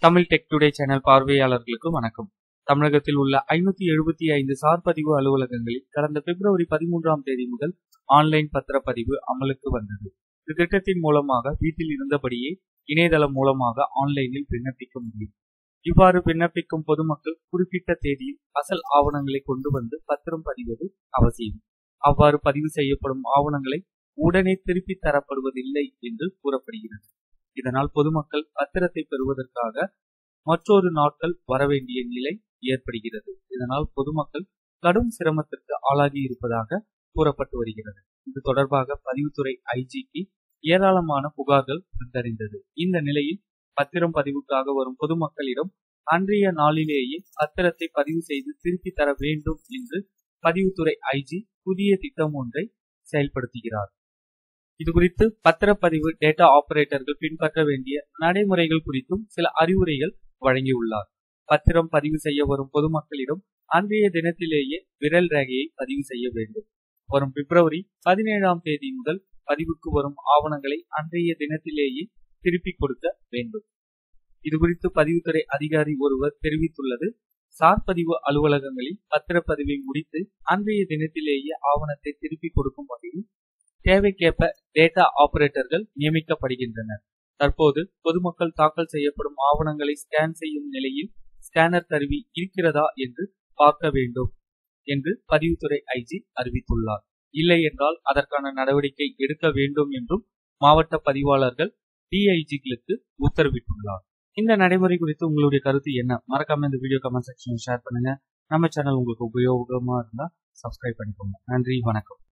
Tamil tech today channel பார்வையாளர்களுக்கு வணக்கம் தமிழகத்தில் உள்ள ஐநூத்தி எழுபத்தி ஐந்து சார் பதிவு அலுவலகங்களில் கடந்த பிப்ரவரி பதிமூன்றாம் தேதி முதல் ஆன்லைன் பத்திரப்பதிவு அமலுக்கு வந்தது இந்த திட்டத்தின் மூலமாக வீட்டில் இருந்தபடியே இணையதளம் மூலமாக ஆன்லைனில் விண்ணப்பிக்க முடியும் இவ்வாறு விண்ணப்பிக்கும் பொதுமக்கள் குறிப்பிட்ட தேதியில் அசல் ஆவணங்களை கொண்டு வந்து பத்திரம் பதிவது அவசியம் அவ்வாறு பதிவு செய்யப்படும் ஆவணங்களை உடனே திருப்பி தரப்படுவதில்லை என்று கூறப்படுகிறது இதனால் பொதுமக்கள் பத்திரத்தை பெறுவதற்காக மற்றொரு நாட்கள் வரவேண்டிய நிலை ஏற்படுகிறது இதனால் பொதுமக்கள் கடும் சிரமத்திற்கு ஆளாகி இருப்பதாக கூறப்பட்டு வருகிறது இது தொடர்பாக பதிவுத்துறை ஐஜிக்கு ஏராளமான புகார்கள் வந்தறிந்தது இந்த நிலையில் பத்திரம் பதிவுக்காக வரும் பொதுமக்களிடம் அன்றைய நாளிலேயே பத்திரத்தை பதிவு செய்து திருப்பி தர வேண்டும் என்று பதிவுத்துறை ஐஜி புதிய திட்டம் ஒன்றை செயல்படுத்துகிறார் இதுகுறித்து பத்திரப்பதிவு டேட்டா ஆபரேட்டர்கள் பின்பற்ற வேண்டிய நடைமுறைகள் குறித்தும் சில அறிவுரைகள் வழங்கியுள்ளார் பத்திரம் பதிவு செய்ய வரும் பொதுமக்களிடம் அன்றைய தினத்திலேயே விரல் ரேகையை பதிவு செய்ய வேண்டும் வரும் பிப்ரவரி பதினேழாம் தேதி முதல் பதிவுக்கு வரும் ஆவணங்களை அன்றைய தினத்திலேயே திருப்பிக் கொடுக்க வேண்டும் இதுகுறித்து பதிவுத்துறை அதிகாரி ஒருவர் தெரிவித்துள்ளது சார் பதிவு அலுவலகங்களில் பத்திரப்பதிவை முடித்து அன்றைய தினத்திலேயே ஆவணத்தை திருப்பிக் கொடுக்கும் வகையில் தேவைக்கேற்ப டேட்டா ஆபரேட்டர்கள் நியமிக்கப்படுகின்றனர் தற்போது பொதுமக்கள் தாக்கல் செய்யப்படும் ஆவணங்களை ஸ்கேன் செய்யும் நிலையில் ஸ்கேனர் கருவி இருக்கிறதா என்று பார்க்க வேண்டும் என்று பதிவுத்துறை ஐஜி அறிவித்துள்ளார் இல்லை என்றால் அதற்கான நடவடிக்கை எடுக்க வேண்டும் என்றும் மாவட்ட பதிவாளர்கள் டிஐஜிகளுக்கு உத்தரவிட்டுள்ளார் இந்த நடைமுறை குறித்து உங்களுடைய கருத்து என்ன மறக்காம இந்த வீடியோ கமெண்ட் செக்ஷன் ஷேர் பண்ணுங்க நம்ம சேனல் உங்களுக்கு உபயோகமா இருந்தா சப்ஸ்கிரைப் பண்ணிக்கோங்க நன்றி வணக்கம்